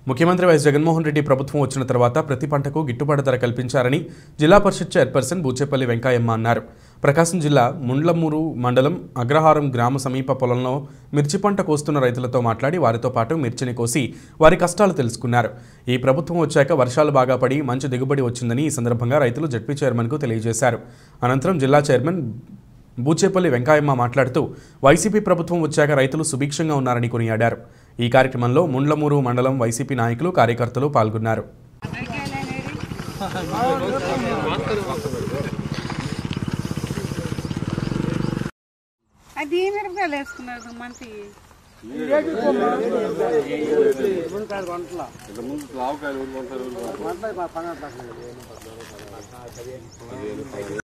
ముఖ్యమంత్రి వైఎస్ జగన్మోహన్ రెడ్డి ప్రభుత్వం వచ్చిన తర్వాత ప్రతి పంటకు గిట్టుబాటు ధర కల్పించారని జిల్లా పరిషత్ చైర్పర్సన్ బూచేపల్లి వెంకయ్యమ్మ అన్నారు ప్రకాశం జిల్లా ముండ్లమూరు మండలం అగ్రహారం గ్రామ సమీప పొలంలో మిర్చి పంట కోస్తున్న రైతులతో మాట్లాడి వారితో పాటు మిర్చిని కోసి వారి కష్టాలు తెలుసుకున్నారు ఈ ప్రభుత్వం వచ్చాక వర్షాలు బాగా పడి మంచి దిగుబడి వచ్చిందని ఈ సందర్భంగా రైతులు జడ్పీ చైర్మన్కు తెలియజేశారు అనంతరం జిల్లా చైర్మన్ బూచేపల్లి వెంకయ్యమ్మ మాట్లాడుతూ వైసీపీ ప్రభుత్వం వచ్చాక రైతులు సుభిక్షంగా ఉన్నారని కొనియాడారు ఈ కార్యక్రమంలో ముండ్లమూరు మండలం వైసీపీ నాయకులు కార్యకర్తలు పాల్గొన్నారు అది ఏ మిరపకాయలు వేసుకున్నారు మంచి